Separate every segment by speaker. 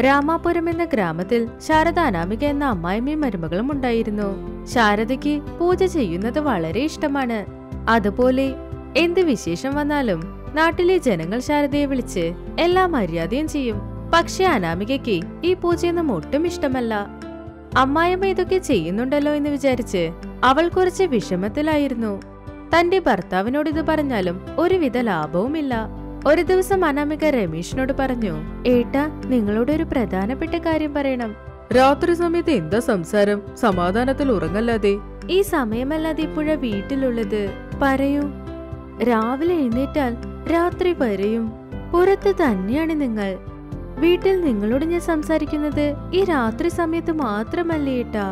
Speaker 1: രാമാപുരം എന്ന ഗ്രാമത്തിൽ ശാരദ അനാമിക എന്ന അമ്മായിമ്മയും മരുമകളും ഉണ്ടായിരുന്നു ശാരദയ്ക്ക് പൂജ ചെയ്യുന്നത് വളരെ ഇഷ്ടമാണ് അതുപോലെ എന്ത് വിശേഷം വന്നാലും നാട്ടിലെ ജനങ്ങൾ ശാരദയെ വിളിച്ച് എല്ലാ മര്യാദയും ചെയ്യും പക്ഷെ അനാമികയ്ക്ക് ഈ പൂജയൊന്നും ഒട്ടും ഇഷ്ടമല്ല അമ്മായിമ്മ ഇതൊക്കെ ചെയ്യുന്നുണ്ടല്ലോ എന്ന് വിചാരിച്ച് അവൾ കുറച്ച് വിഷമത്തിലായിരുന്നു തന്റെ ഭർത്താവിനോട് ഇത് പറഞ്ഞാലും ഒരുവിധ ലാഭവുമില്ല ഒരു ദിവസം അനാമിക രമേശിനോട് പറഞ്ഞു ഏട്ടാ നിങ്ങളോട് ഒരു പ്രധാനപ്പെട്ട കാര്യം പറയണം
Speaker 2: രാത്രി സമയത്ത് എന്താ സംസാരം സമാധാനത്തിൽ ഉറങ്ങല്ലാതെ
Speaker 1: ഈ സമയമല്ലാതെ ഇപ്പോഴാ വീട്ടിലുള്ളത് പറയൂ രാവിലെ എഴുന്നേറ്റാൽ രാത്രി വരെയും പുറത്ത് തന്നെയാണ് നിങ്ങൾ വീട്ടിൽ നിങ്ങളോട് ഞാൻ സംസാരിക്കുന്നത് ഈ രാത്രി സമയത്ത് മാത്രമല്ലേ ഏട്ടാ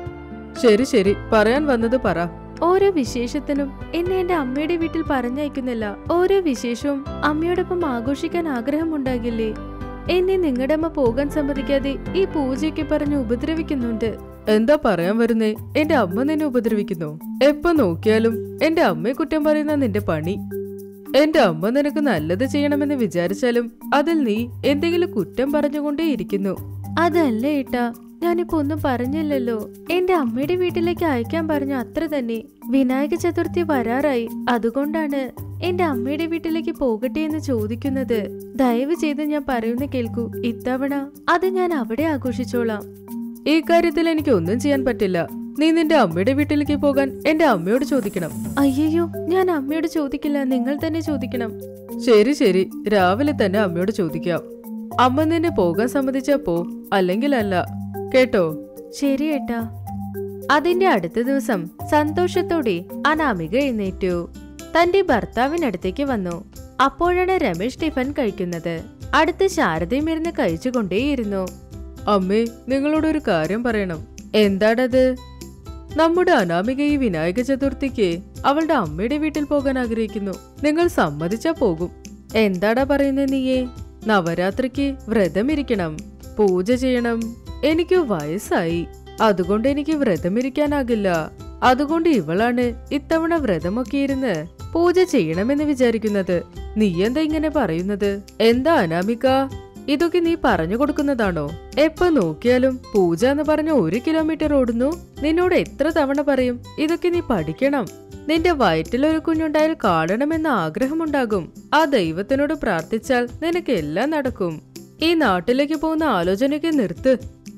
Speaker 2: ശരി ശരി പറയാൻ വന്നത് പറ
Speaker 1: ഓരോ വിശേഷത്തിനും എന്നെ എന്റെ അമ്മയുടെ വീട്ടിൽ പറഞ്ഞയക്കുന്നില്ല ഓരോ വിശേഷവും അമ്മയോടൊപ്പം ആഘോഷിക്കാൻ ആഗ്രഹമുണ്ടാകില്ലേ എന്നെ നിങ്ങളുടെ അമ്മ പോകാൻ സമ്മതിക്കാതെ ഈ പൂജയൊക്കെ പറഞ്ഞ് ഉപദ്രവിക്കുന്നുണ്ട്
Speaker 2: എന്താ പറയാൻ വരുന്നേ എന്റെ അമ്മ നിന്നെ ഉപദ്രവിക്കുന്നു എപ്പോ നോക്കിയാലും എന്റെ അമ്മയെ കുറ്റം പറയുന്ന നിന്റെ പണി എന്റെ അമ്മ നിനക്ക് നല്ലത് ചെയ്യണമെന്ന് വിചാരിച്ചാലും അതിൽ നീ എന്തെങ്കിലും കുറ്റം പറഞ്ഞുകൊണ്ടേയിരിക്കുന്നു
Speaker 1: അതല്ല ഏട്ടാ ഞാനിപ്പോ ഒന്നും പറഞ്ഞില്ലല്ലോ എന്റെ അമ്മയുടെ വീട്ടിലേക്ക് അയക്കാൻ പറഞ്ഞു അത്ര തന്നെ വിനായക ചതുർത്ഥി വരാറായി അതുകൊണ്ടാണ് എന്റെ അമ്മയുടെ വീട്ടിലേക്ക് പോകട്ടെ എന്ന് ചോദിക്കുന്നത് ദയവ് ചെയ്ത് ഞാൻ പറയുന്ന കേൾക്കൂ ഇത്തവണ അത് ഞാൻ അവിടെ ആഘോഷിച്ചോളാം
Speaker 2: ഈ കാര്യത്തിൽ എനിക്ക് ഒന്നും ചെയ്യാൻ പറ്റില്ല നീ നിന്റെ അമ്മയുടെ വീട്ടിലേക്ക് പോകാൻ എന്റെ അമ്മയോട് ചോദിക്കണം
Speaker 1: അയ്യോ ഞാൻ അമ്മയോട് ചോദിക്കില്ല നിങ്ങൾ തന്നെ ചോദിക്കണം
Speaker 2: ശരി ശരി രാവിലെ തന്നെ അമ്മയോട് ചോദിക്കാം അമ്മ നിന്നെ പോകാൻ സമ്മതിച്ചാ പോ അല്ലെങ്കിൽ അല്ല കേട്ടോ
Speaker 1: ശരി ഏട്ടാ അതിന്റെ അടുത്ത ദിവസം സന്തോഷത്തോടെ അനാമിക എഴുന്നേറ്റു തന്റെ ഭർത്താവിനടുത്തേക്ക് വന്നു അപ്പോഴാണ് രമേശ് ടിഫൻ കഴിക്കുന്നത് അടുത്ത് ശാരദയും ഇരുന്ന് കഴിച്ചുകൊണ്ടേയിരുന്നു
Speaker 2: അമ്മേ നിങ്ങളോട് ഒരു കാര്യം പറയണം എന്താടത് നമ്മുടെ അനാമിക ഈ വിനായക ചതുർത്ഥിക്ക് അവളുടെ അമ്മയുടെ വീട്ടിൽ പോകാൻ ആഗ്രഹിക്കുന്നു നിങ്ങൾ സമ്മതിച്ചാ പോകും എന്താടാ പറയുന്നേ നീയേ നവരാത്രിക്ക് വ്രതമിരിക്കണം പൂജ ചെയ്യണം എനിക്ക് വയസ്സായി അതുകൊണ്ട് എനിക്ക് വ്രതമിരിക്കാനാകില്ല അതുകൊണ്ട് ഇവളാണ് ഇത്തവണ വ്രതമൊക്കെ ഇരുന്ന് പൂജ ചെയ്യണമെന്ന് വിചാരിക്കുന്നത് നീ എന്താ ഇങ്ങനെ പറയുന്നത് എന്താ അനാമിക ഇതൊക്കെ നീ പറഞ്ഞു കൊടുക്കുന്നതാണോ എപ്പോ നോക്കിയാലും പൂജ എന്ന് പറഞ്ഞ ഒരു കിലോമീറ്റർ ഓടുന്നു നിന്നോട് എത്ര തവണ പറയും ഇതൊക്കെ നീ പഠിക്കണം നിന്റെ വയറ്റിൽ ഒരു കുഞ്ഞുണ്ടായാൽ കാണണമെന്ന ആഗ്രഹമുണ്ടാകും ആ ദൈവത്തിനോട് പ്രാർത്ഥിച്ചാൽ നിനക്ക് എല്ലാം നടക്കും ഈ നാട്ടിലേക്ക് പോകുന്ന ആലോചനയ്ക്ക് നിർത്ത്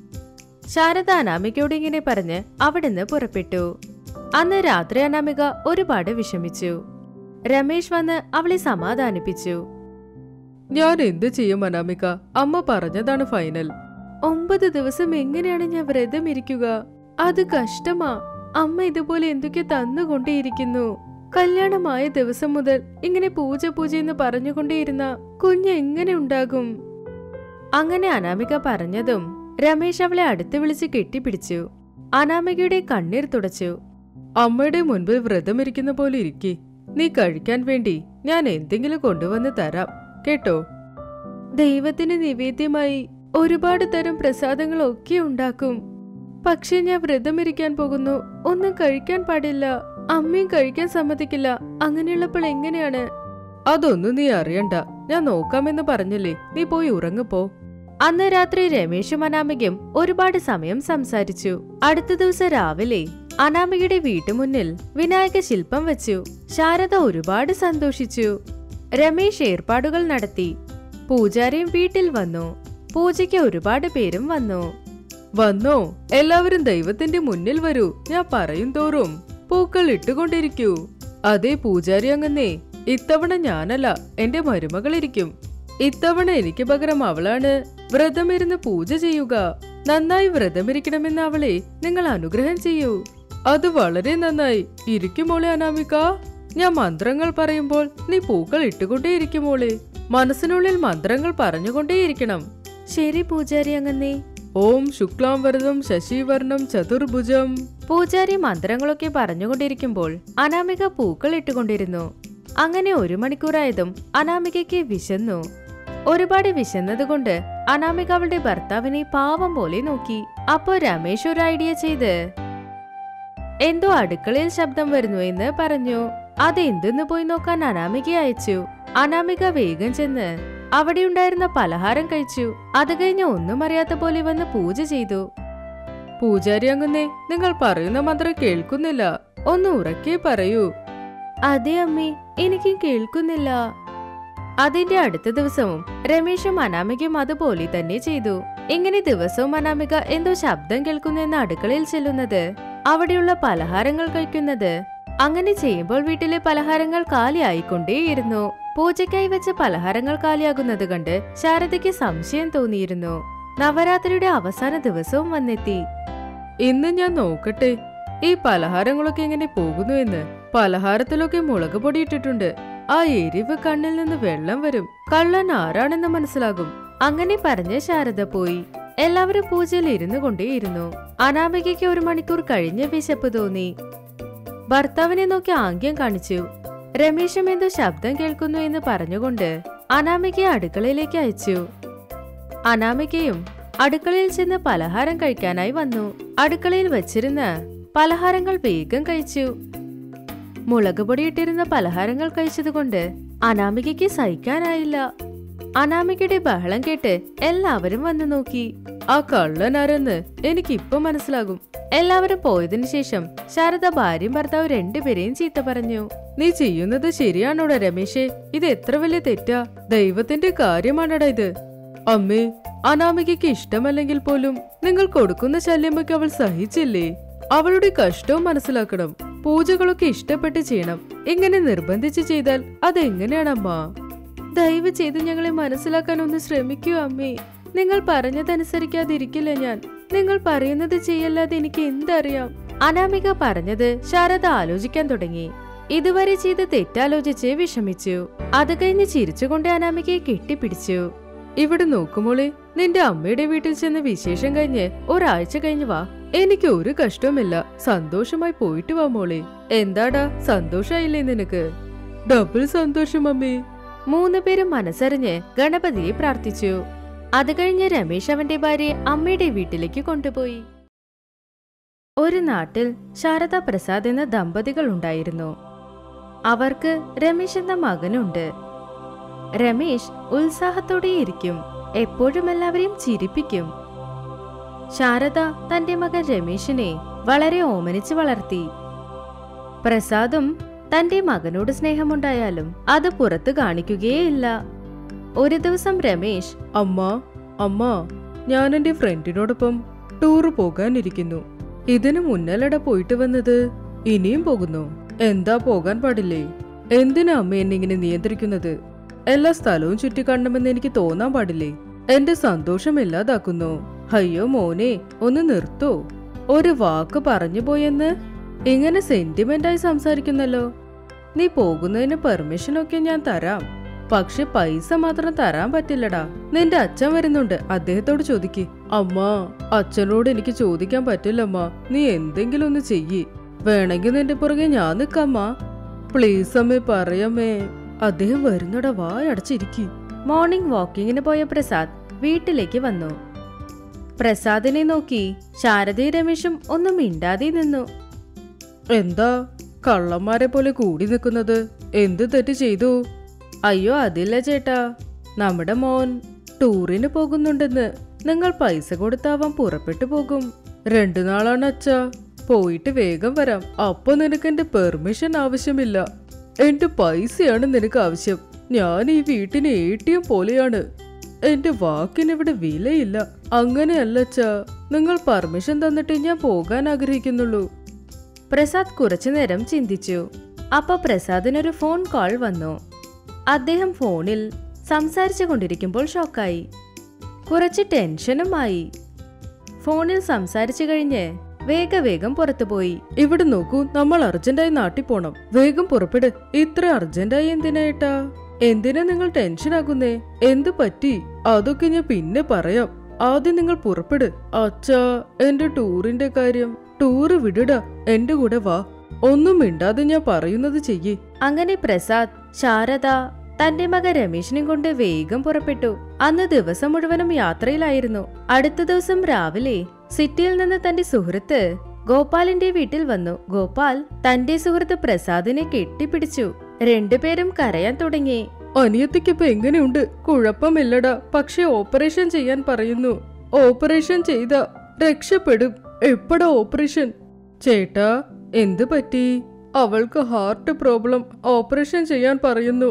Speaker 1: ശാരദ അനാമികയോട് ഇങ്ങനെ പറഞ്ഞ് അവിടുന്ന് പുറപ്പെട്ടു അന്ന് രാത്രി അനാമിക ഒരുപാട് വിഷമിച്ചു രമേശ് വന്ന് അവളെ സമാധാനിപ്പിച്ചു
Speaker 2: ഞാൻ എന്ത് ചെയ്യും അനാമിക അമ്മ പറഞ്ഞതാണ് ഫൈനൽ
Speaker 1: ഒമ്പത് ദിവസം എങ്ങനെയാണ് ഞാൻ വ്രതം ഇരിക്കുക അത് കഷ്ടമാ അമ്മ ഇതുപോലെ എന്തൊക്കെ തന്നുകൊണ്ടേയിരിക്കുന്നു കല്യാണമായ ദിവസം മുതൽ ഇങ്ങനെ പൂജ പൂജ എന്ന് പറഞ്ഞുകൊണ്ടേയിരുന്ന കുഞ്ഞ് എങ്ങനെ ഉണ്ടാകും അങ്ങനെ അനാമിക പറഞ്ഞതും രമേശ് അവളെ അടുത്ത് വിളിച്ച് കെട്ടിപ്പിടിച്ചു അനാമികയുടെ കണ്ണീർ തുടച്ചു
Speaker 2: അമ്മയുടെ മുൻപിൽ വ്രതമിരിക്കുന്ന പോലെ ഇരിക്കെ നീ കഴിക്കാൻ വേണ്ടി ഞാൻ എന്തെങ്കിലും കൊണ്ടുവന്ന് തരാം കേട്ടോ
Speaker 1: ദൈവത്തിന് നിവേദ്യമായി ഒരുപാട് തരം പ്രസാദങ്ങളൊക്കെ ഉണ്ടാക്കും പക്ഷെ ഞാൻ വ്രതമിരിക്കാൻ പോകുന്നു ഒന്നും കഴിക്കാൻ പാടില്ല അമ്മയും കഴിക്കാൻ സമ്മതിക്കില്ല അങ്ങനെയുള്ളപ്പോൾ എങ്ങനെയാണ്
Speaker 2: അതൊന്നും നീ അറിയണ്ട ഞാൻ നോക്കാമെന്ന് പറഞ്ഞില്ലേ നീ പോയി ഉറങ്ങിപ്പോ
Speaker 1: അന്ന് രാത്രി രമേശും അനാമികയും ഒരുപാട് സമയം സംസാരിച്ചു അടുത്ത ദിവസം രാവിലെ അനാമികയുടെ വീട്ടുമുന്നിൽ വിനായക ശില്പം വെച്ചു ശാരദ ഒരുപാട് സന്തോഷിച്ചു രമേശ് ഏർപ്പാടുകൾ നടത്തി പൂജാരിയും വീട്ടിൽ വന്നു പൂജയ്ക്ക് ഒരുപാട് പേരും വന്നു
Speaker 2: വന്നോ എല്ലാവരും ദൈവത്തിന്റെ മുന്നിൽ വരൂ ഞാൻ പറയും തോറും പൂക്കൾ ഇട്ടുകൊണ്ടിരിക്കൂ അതേ പൂജാരി അങ്ങന്നേ ഇത്തവണ ഞാനല്ല എന്റെ മരുമകളിരിക്കും ഇത്തവണ എനിക്ക് പകരം അവളാണ് വ്രതമിരുന്ന് പൂജ ചെയ്യുക നന്നായി വ്രതമിരിക്കണമെന്ന് അവളെ നിങ്ങൾ അനുഗ്രഹം ചെയ്യൂ അത് വളരെ നന്നായി ഇരിക്കുമോളെ അനാമിക ഞാൻ മന്ത്രങ്ങൾ പറയുമ്പോൾ നീ പൂക്കൾ ഇട്ടുകൊണ്ടേയിരിക്കുമോളെ മനസ്സിനുള്ളിൽ മന്ത്രങ്ങൾ പറഞ്ഞുകൊണ്ടേയിരിക്കണം
Speaker 1: ശരി പൂജാരി അങ്ങന്നേ
Speaker 2: ഓം ശുക്ലാം വരദം ശശിവർണം ചതുർഭുജം
Speaker 1: പൂജാരി മന്ത്രങ്ങളൊക്കെ പറഞ്ഞുകൊണ്ടിരിക്കുമ്പോൾ അനാമിക പൂക്കൾ ഇട്ടുകൊണ്ടിരുന്നു അങ്ങനെ ഒരു മണിക്കൂറായതും അനാമികയ്ക്ക് വിശന്നു ഒരുപാട് വിശന്നതുകൊണ്ട് അനാമിക അവളുടെ ഭർത്താവിനെ പാവം പോലെ നോക്കി അപ്പോ രമേശ് ഒരു ഐഡിയ ചെയ്ത് എന്തോ അടുക്കളയിൽ ശബ്ദം വരുന്നു എന്ന് പറഞ്ഞു അതെന്തെന്ന് പോയി നോക്കാൻ അനാമിക അയച്ചു അനാമിക വേഗം ചെന്ന് അവിടെയുണ്ടായിരുന്ന പലഹാരം കഴിച്ചു അത് കഴിഞ്ഞ് ഒന്നും അറിയാത്ത പോലെ വന്ന് പൂജ ചെയ്തു
Speaker 2: പൂജാരി അങ്ങുന്നേ നിങ്ങൾ പറയുന്ന മന്ത്രം കേൾക്കുന്നില്ല ഒന്ന് ഉറക്കെ പറയൂ
Speaker 1: അതെ അമ്മേ എനിക്കും കേൾക്കുന്നില്ല അതിന്റെ അടുത്ത ദിവസവും രമേശും അനാമികയും അതുപോലെ തന്നെ ചെയ്തു ഇങ്ങനെ ദിവസവും അനാമിക എന്തോ ശബ്ദം കേൾക്കുന്നു എന്ന അടുക്കളയിൽ ചെല്ലുന്നത് അവിടെയുള്ള പലഹാരങ്ങൾ കഴിക്കുന്നത് അങ്ങനെ ചെയ്യുമ്പോൾ വീട്ടിലെ പലഹാരങ്ങൾ കാലിയായിക്കൊണ്ടേയിരുന്നു പൂജയ്ക്കായി വെച്ച പലഹാരങ്ങൾ കാലിയാകുന്നത് കണ്ട് ശാരദയ്ക്ക് സംശയം തോന്നിയിരുന്നു നവരാത്രിയുടെ അവസാന ദിവസവും വന്നെത്തി
Speaker 2: ഇന്ന് ഞാൻ നോക്കട്ടെ ഈ പലഹാരങ്ങളൊക്കെ എങ്ങനെ പോകുന്നു എന്ന് പലഹാരത്തിലൊക്കെ മുളക് പൊടി ഇട്ടിട്ടുണ്ട് ആ എരിവ് കണ്ണിൽ നിന്ന് വെള്ളം വരും കള്ളൻ ആരാണെന്ന് മനസ്സിലാകും
Speaker 1: അങ്ങനെ പറഞ്ഞ് ശാരദ പോയി എല്ലാവരും പൂജയിൽ ഇരുന്നു കൊണ്ടേയിരുന്നു അനാമികയ്ക്ക് ഒരു മണിക്കൂർ കഴിഞ്ഞ് വിശപ്പ് തോന്നി ഭർത്താവിനെ നോക്കി ആംഗ്യം കാണിച്ചു രമേശും എന്തോ ശബ്ദം കേൾക്കുന്നു എന്ന് പറഞ്ഞുകൊണ്ട് അനാമികയെ അടുക്കളയിലേക്ക് അയച്ചു അനാമികയും അടുക്കളയിൽ ചെന്ന് പലഹാരം കഴിക്കാനായി വന്നു അടുക്കളയിൽ വച്ചിരുന്ന പലഹാരങ്ങൾ വേഗം കഴിച്ചു മുളക് പൊടി ഇട്ടിരുന്ന പലഹാരങ്ങൾ കഴിച്ചതുകൊണ്ട് അനാമികയ്ക്ക് സഹിക്കാനായില്ല അനാമികയുടെ ബഹളം കേട്ട് എല്ലാവരും വന്നു നോക്കി
Speaker 2: ആ കള്ളൻ ആരെന്ന് എനിക്കിപ്പൊ മനസ്സിലാകും
Speaker 1: എല്ലാവരും പോയതിനു ശേഷം ശാരദ ഭാര്യയും ഭർത്താവ് രണ്ടുപേരെയും ചീത്ത പറഞ്ഞു
Speaker 2: നീ ചെയ്യുന്നത് ശരിയാണോടാ രമേശേ ഇത് എത്ര വലിയ തെറ്റാ ദൈവത്തിന്റെ കാര്യമാണടാ ഇത് അമ്മേ അനാമികയ്ക്ക് ഇഷ്ടമല്ലെങ്കിൽ പോലും നിങ്ങൾ കൊടുക്കുന്ന ശല്യമൊക്കെ അവൾ സഹിച്ചില്ലേ അവളുടെ കഷ്ടവും മനസ്സിലാക്കണം പൂജകളൊക്കെ ഇഷ്ടപ്പെട്ട് ചെയ്യണം ഇങ്ങനെ നിർബന്ധിച്ച് ചെയ്താൽ അതെങ്ങനെയാണമ്മ
Speaker 1: ദയവ് ചെയ്ത് ഞങ്ങളെ മനസ്സിലാക്കാൻ ഒന്ന് ശ്രമിക്കൂ അമ്മേ നിങ്ങൾ പറഞ്ഞതനുസരിക്കാതിരിക്കില്ല ഞാൻ നിങ്ങൾ പറയുന്നത് ചെയ്യല്ലാതെ എനിക്ക് എന്തറിയാം അനാമിക പറഞ്ഞത് ശാരദ ആലോചിക്കാൻ തുടങ്ങി ഇതുവരെ ചെയ്ത് തെറ്റാലോചിച്ച് വിഷമിച്ചു അത് കഴിഞ്ഞ് ചിരിച്ചുകൊണ്ട് അനാമികയെ കെട്ടിപ്പിടിച്ചു
Speaker 2: ഇവിടെ നോക്കുമോളെ നിന്റെ അമ്മയുടെ വീട്ടിൽ ചെന്ന് വിശേഷം കഴിഞ്ഞ് ഒരാഴ്ച കഴിഞ്ഞ് വാ എനിക്ക് ഒരു കഷ്ടവുമില്ല സന്തോഷമായി പോയിട്ട് വാ മോളെ എന്താടാ സന്തോഷായില്ലേ നിനക്ക് ഡബിൾ സന്തോഷം അമ്മേ
Speaker 1: മൂന്ന് പേരും മനസ്സറിഞ്ഞ് ഗണപതിയെ പ്രാർത്ഥിച്ചു അത് കഴിഞ്ഞ് രമേശ് അവന്റെ ഭാര്യയെ അമ്മയുടെ വീട്ടിലേക്ക് കൊണ്ടുപോയി ഒരു നാട്ടിൽ ശാരദ പ്രസാദ് എന്ന ദമ്പതികൾ ഉണ്ടായിരുന്നു അവർക്ക് രമേശ് എന്ന മകനുണ്ട് രമേശ് ഉത്സാഹത്തോടെ ഇരിക്കും എപ്പോഴും എല്ലാവരെയും ചിരിപ്പിക്കും ശാരദ തന്റെ മകൻ രമേശിനെ വളരെ ഓമനിച്ച് വളർത്തി പ്രസാദും തന്റെ മകനോട് സ്നേഹമുണ്ടായാലും അത് പുറത്തു കാണിക്കുകയേയില്ല ഒരു ദിവസം രമേശ്
Speaker 2: അമ്മ അമ്മ ഞാൻ എന്റെ ഫ്രണ്ടിനോടൊപ്പം ടൂറ് പോകാനിരിക്കുന്നു ഇതിനു മുന്നലട പോയിട്ട് വന്നത് ഇനിയും പോകുന്നു എന്താ പോകാൻ പാടില്ലേ എന്തിനാ അമ്മ എന്നെ ഇങ്ങനെ നിയന്ത്രിക്കുന്നത് എല്ലാ സ്ഥലവും ചുറ്റിക്കാണണമെന്ന് എനിക്ക് തോന്നാൻ പാടില്ലേ എന്റെ സന്തോഷം ഇല്ലാതാക്കുന്നു അയ്യോ മോനെ ഒന്ന് നിർത്തോ ഒരു വാക്ക് പറഞ്ഞു പോയെന്ന് ഇങ്ങനെ സെന്റിമെന്റായി സംസാരിക്കുന്നല്ലോ നീ പോകുന്നതിന് പെർമിഷനൊക്കെ ഞാൻ തരാം പക്ഷെ പൈസ മാത്രം തരാൻ പറ്റില്ലടാ നിന്റെ അച്ഛൻ വരുന്നുണ്ട് അദ്ദേഹത്തോട് ചോദിക്ക് അമ്മ അച്ഛനോട് എനിക്ക് ചോദിക്കാൻ പറ്റില്ലമ്മ നീ എന്തെങ്കിലും ഒന്ന് ചെയ്യ് വേണമെങ്കിൽ നിന്റെ പുറകെ ഞാൻ നിക്കമ്മ പ്ലീസ് അമ്മേ പറയമ്മേ അദ്ദേഹം വരുന്നടാ വായടച്ചിരിക്കി
Speaker 1: മോർണിംഗ് വാക്കിങ്ങിന് പോയ പ്രസാദ് വീട്ടിലേക്ക് വന്നു പ്രസാദിനെ നോക്കി ശാരദയും രമേശും ഒന്നും മിണ്ടാതെ നിന്നു
Speaker 2: എന്താ കള്ളന്മാരെ പോലെ കൂടി നിൽക്കുന്നത് എന്ത് തെറ്റ് ചെയ്തു അയ്യോ അതില്ല ചേട്ടാ നമ്മുടെ മോൻ ടൂറിന് പോകുന്നുണ്ടെന്ന് നിങ്ങൾ പൈസ കൊടുത്താവാൻ പുറപ്പെട്ടു പോകും രണ്ടു നാളാണ് അച്ഛാ പോയിട്ട് വേഗം വരാം അപ്പൊ നിനക്ക് എന്റെ പെർമിഷൻ ആവശ്യമില്ല എന്റെ പൈസയാണ് നിനക്ക് ആവശ്യം ഞാൻ ഈ വീട്ടിന് എ ടി എം പോലെയാണ് എന്റെ വാക്കിന് ഇവിടെ വിലയില്ല അങ്ങനെയല്ല അച്ഛാ നിങ്ങൾ പെർമിഷൻ തന്നിട്ട് ഞാൻ പോകാൻ ആഗ്രഹിക്കുന്നുള്ളൂ
Speaker 1: പ്രസാദ് കുറച്ചുനേരം ചിന്തിച്ചു അപ്പൊ പ്രസാദിനൊരു ഫോൺ കോൾ വന്നു അദ്ദേഹം ഫോണിൽ സംസാരിച്ചു കൊണ്ടിരിക്കുമ്പോൾ ഷോക്കായി കുറച്ച് ടെൻഷനുമായി ഫോണിൽ സംസാരിച്ചു കഴിഞ്ഞ് വേഗവേഗം പുറത്തുപോയി
Speaker 2: ഇവിടെ നോക്കൂ നമ്മൾ അർജന്റായി നാട്ടിൽ പോണം വേഗം പുറപ്പെട് ഇത്ര അർജന്റായി എന്തിനായിട്ടാ എന്തിനാ നിങ്ങൾ ടെൻഷൻ ആകുന്നേ എന്ത് പറ്റി അതൊക്കെ ഞാൻ പിന്നെ പറയാം ആദ്യം നിങ്ങൾ പുറപ്പെട് അച്ഛാ എന്റെ ടൂറിന്റെ കാര്യം ടൂറ് വിടടാ എന്റെ കൂടെ വാ ഒന്നും മിണ്ടാതെ ഞാൻ പറയുന്നത് ചെയ്യേ
Speaker 1: അങ്ങനെ പ്രസാദ് ശാരദ തന്റെ മകൻ രമേശിനെയും കൊണ്ട് വേഗം പുറപ്പെട്ടു അന്ന് ദിവസം മുഴുവനും യാത്രയിലായിരുന്നു അടുത്ത ദിവസം രാവിലെ സിറ്റിയിൽ നിന്ന് തന്റെ സുഹൃത്ത് ഗോപാലിന്റെ വീട്ടിൽ വന്നു ഗോപാൽ തന്റെ സുഹൃത്ത് പ്രസാദിനെ കെട്ടിപ്പിടിച്ചു രണ്ടുപേരും കരയാൻ തുടങ്ങി
Speaker 2: അനിയത്തിക്കിപ്പോ എങ്ങനെയുണ്ട് കുഴപ്പമില്ലടാ പക്ഷെ ഓപ്പറേഷൻ ചെയ്യാൻ പറയുന്നു ഓപ്പറേഷൻ ചെയ്ത രക്ഷപ്പെടും എപ്പടാ ഓപ്പറേഷൻ ചേട്ടാ എന്ത് പറ്റി അവൾക്ക് ഹാർട്ട് പ്രോബ്ലം ഓപ്പറേഷൻ ചെയ്യാൻ പറയുന്നു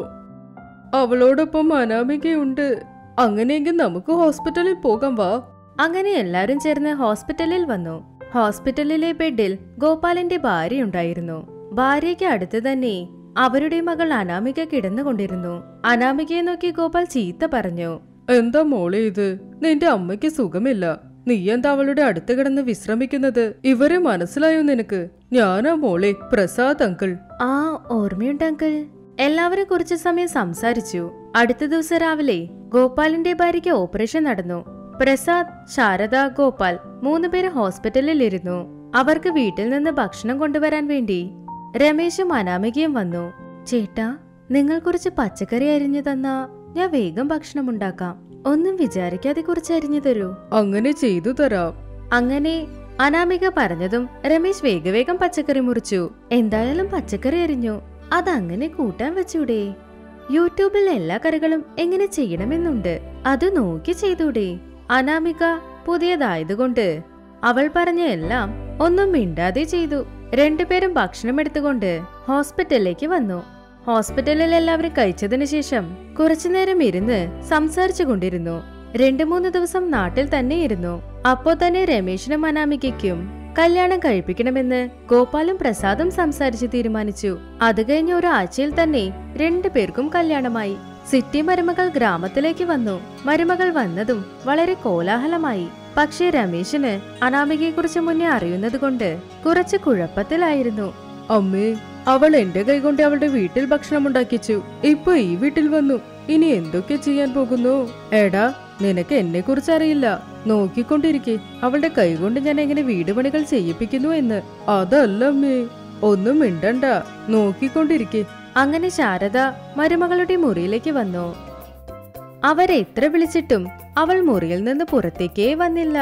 Speaker 2: അവളോടൊപ്പം അനാമികയുണ്ട് അങ്ങനെയെങ്കിൽ നമുക്ക് ഹോസ്പിറ്റലിൽ പോകാം വാ
Speaker 1: അങ്ങനെ എല്ലാരും ചേർന്ന് ഹോസ്പിറ്റലിൽ വന്നു ഹോസ്പിറ്റലിലെ ബെഡിൽ ഗോപാലന്റെ ഭാര്യയുണ്ടായിരുന്നു ഭാര്യയ്ക്ക് അടുത്ത് തന്നെ അവരുടെ മകൾ അനാമിക കിടന്നുകൊണ്ടിരുന്നു അനാമികയെ നോക്കി ഗോപാൽ ചീത്ത പറഞ്ഞു
Speaker 2: എന്താ മോളെ ഇത് നിന്റെ അമ്മയ്ക്ക് സുഖമില്ല നീ എന്താ അവളുടെ അടുത്ത് കിടന്ന് വിശ്രമിക്കുന്നത് ഇവരെ മനസ്സിലായോ നിനക്ക് ഞാനാ മോളെ പ്രസാദ് അങ്കിൾ
Speaker 1: ആ ഓർമ്മയുണ്ട് അങ്കിൾ എല്ലാവരും കുറച്ചു സമയം സംസാരിച്ചു അടുത്ത ദിവസം രാവിലെ ഗോപാലിന്റെ ഭാര്യയ്ക്ക് ഓപ്പറേഷൻ നടന്നു പ്രസാദ് ശാരദ ഗോപാൽ മൂന്നുപേര് ഹോസ്പിറ്റലിൽ ഇരുന്നു അവർക്ക് വീട്ടിൽ നിന്ന് ഭക്ഷണം കൊണ്ടുവരാൻ വേണ്ടി രമേശും അനാമികയും വന്നു ചേട്ടാ നിങ്ങൾ കുറച്ച് പച്ചക്കറി അരിഞ്ഞു തന്നാ ഞാൻ വേഗം ഭക്ഷണം ഉണ്ടാക്കാം ഒന്നും വിചാരിക്കാതെ കുറച്ച് അരിഞ്ഞു തരൂ
Speaker 2: അങ്ങനെ ചെയ്തു തരാം
Speaker 1: അങ്ങനെ അനാമിക പറഞ്ഞതും രമേശ് വേഗവേഗം പച്ചക്കറി മുറിച്ചു എന്തായാലും പച്ചക്കറി അരിഞ്ഞു അതങ്ങനെ കൂട്ടാൻ വെച്ചൂടെ യൂട്യൂബിൽ എല്ലാ കറികളും എങ്ങനെ ചെയ്യണമെന്നുണ്ട് അത് നോക്കി ചെയ്തൂടെ അനാമിക പുതിയതായതുകൊണ്ട് അവൾ പറഞ്ഞ എല്ലാം ഒന്നും മിണ്ടാതെ ചെയ്തു രണ്ടുപേരും ഭക്ഷണം എടുത്തുകൊണ്ട് ഹോസ്പിറ്റലിലേക്ക് വന്നു ഹോസ്പിറ്റലിൽ എല്ലാവരും കഴിച്ചതിനു ശേഷം കുറച്ചുനേരം ഇരുന്ന് സംസാരിച്ചു കൊണ്ടിരുന്നു രണ്ടു മൂന്ന് ദിവസം നാട്ടിൽ തന്നെ ഇരുന്നു അപ്പോ തന്നെ രമേശിനും അനാമികയ്ക്കും കല്യാണം കഴിപ്പിക്കണമെന്ന് ഗോപാലും പ്രസാദും സംസാരിച്ച് തീരുമാനിച്ചു അത് കഴിഞ്ഞ ഒരാഴ്ചയിൽ തന്നെ രണ്ടു പേർക്കും കല്യാണമായി സിറ്റി മരുമകൾ ഗ്രാമത്തിലേക്ക് വന്നു മരുമകൾ വന്നതും വളരെ കോലാഹലമായി പക്ഷേ രമേശിന് അനാമികയെക്കുറിച്ച് മുന്നേ അറിയുന്നത് കൊണ്ട് കുറച്ച് കുഴപ്പത്തിലായിരുന്നു
Speaker 2: അമ്മേ അവൾ എന്റെ കൈകൊണ്ട് അവളുടെ വീട്ടിൽ ഭക്ഷണം ഉണ്ടാക്കിച്ചു ഇപ്പൊ ഈ വീട്ടിൽ വന്നു ഇനി എന്തൊക്കെ ചെയ്യാൻ പോകുന്നു എടാ നിനക്ക് എന്നെ കുറിച്ച് അറിയില്ല നോക്കിക്കൊണ്ടിരിക്കെ അവളുടെ കൈകൊണ്ട് ഞാൻ എങ്ങനെ വീട് പണികൾ ചെയ്യിപ്പിക്കുന്നു എന്ന് അതല്ല അമ്മേ ഒന്നും മിണ്ടണ്ട നോക്കിക്കൊണ്ടിരിക്കെ
Speaker 1: അങ്ങനെ ശാരദ മരുമകളുടെ മുറിയിലേക്ക് വന്നു അവരെത്ര വിളിച്ചിട്ടും അവൾ മുറിയിൽ നിന്ന് പുറത്തേക്കേ വന്നില്ല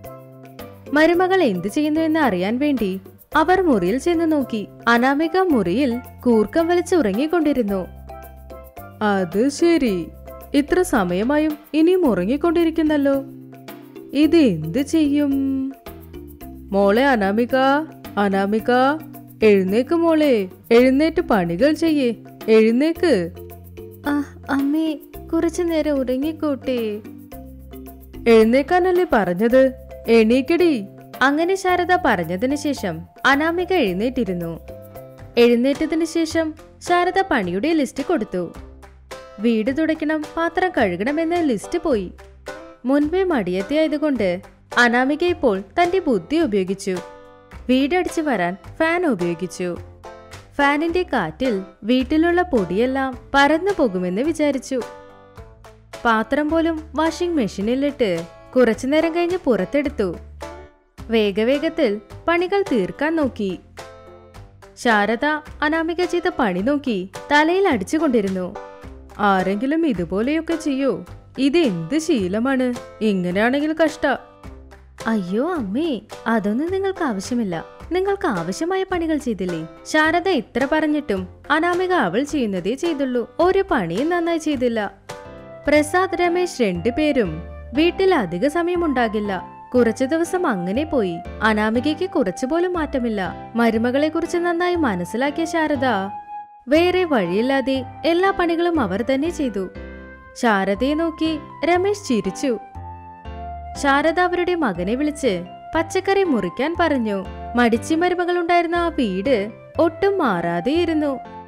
Speaker 1: മരുമകൾ എന്തു ചെയ്യുന്നു എന്ന് അറിയാൻ വേണ്ടി അവർ മുറിയിൽ ചെന്ന് നോക്കി അനാമിക മുറിയിൽ കൂർക്കം വലിച്ച് ഉറങ്ങിക്കൊണ്ടിരുന്നു
Speaker 2: അത് ശരി ഇത്ര സമയമായും ഇനിയും ഉറങ്ങിക്കൊണ്ടിരിക്കുന്നല്ലോ ഇത് എന്ത് ചെയ്യും മോളെ അനാമിക അനാമിക എഴുന്നേക്ക് മോളെ എഴുന്നേറ്റ് പണികൾ ചെയ്യേ എഴുന്നേക്ക്
Speaker 1: ആ അമ്മേ കുറച്ചു നേരം ഉറങ്ങിക്കോട്ടെ
Speaker 2: എഴുന്നേക്കാനല്ലേ പറഞ്ഞത് എണീക്കടി
Speaker 1: അങ്ങനെ ശാരദ പറഞ്ഞതിന് ശേഷം അനാമിക എഴുന്നേറ്റിരുന്നു എഴുന്നേറ്റതിന് ശേഷം ശാരദ പണിയുടെ ലിസ്റ്റ് കൊടുത്തു വീട് തുടയ്ക്കണം പാത്രം കഴുകണമെന്ന ലിസ്റ്റ് പോയി മുൻപേ മടിയത്തിയായതുകൊണ്ട് അനാമിക ഇപ്പോൾ തന്റെ ബുദ്ധി ഉപയോഗിച്ചു വീടടിച്ചു വരാൻ ഫാൻ ഉപയോഗിച്ചു ഫാനിന്റെ കാറ്റിൽ വീട്ടിലുള്ള പൊടിയെല്ലാം പറന്നു പോകുമെന്ന് വിചാരിച്ചു പാത്രം പോലും വാഷിംഗ് മെഷീനിലിട്ട് കുറച്ചുനേരം കഴിഞ്ഞ് പുറത്തെടുത്തു വേഗവേഗത്തിൽ പണികൾ തീർക്കാൻ നോക്കി ശാരദ അനാമിക ചെയ്ത പണി നോക്കി തലയിൽ അടിച്ചുകൊണ്ടിരുന്നു
Speaker 2: ആരെങ്കിലും ഇതുപോലെയൊക്കെ ചെയ്യോ ഇത് എന്ത് ശീലമാണ് ഇങ്ങനെയാണെങ്കിൽ കഷ്ട
Speaker 1: അയ്യോ അമ്മേ അതൊന്നും നിങ്ങൾക്ക് ആവശ്യമില്ല നിങ്ങൾക്ക് ആവശ്യമായ പണികൾ ചെയ്തില്ലേ ശാരദ ഇത്ര പറഞ്ഞിട്ടും അനാമിക അവൾ ചെയ്യുന്നതേ ചെയ്തുള്ളൂ ഒരു പണിയും നന്നായി ചെയ്തില്ല പ്രസാദ് രമേശ് രണ്ടുപേരും വീട്ടിൽ അധിക സമയമുണ്ടാകില്ല കുറച്ചു ദിവസം അങ്ങനെ പോയി അനാമികയ്ക്ക് കുറച്ചുപോലും മാറ്റമില്ല മരുമകളെ കുറിച്ച് നന്നായി മനസ്സിലാക്കിയ ശാരദ വേറെ വഴിയില്ലാതെ എല്ലാ പണികളും അവർ തന്നെ ചെയ്തു ശാരദയെ നോക്കി രമേശ് ചിരിച്ചു ശാരദ അവരുടെ മകനെ വിളിച്ച് പച്ചക്കറി മുറിക്കാൻ പറഞ്ഞു മടിച്ചി മരുമകളുണ്ടായിരുന്ന ആ വീട് ഒട്ടും മാറാതെയിരുന്നു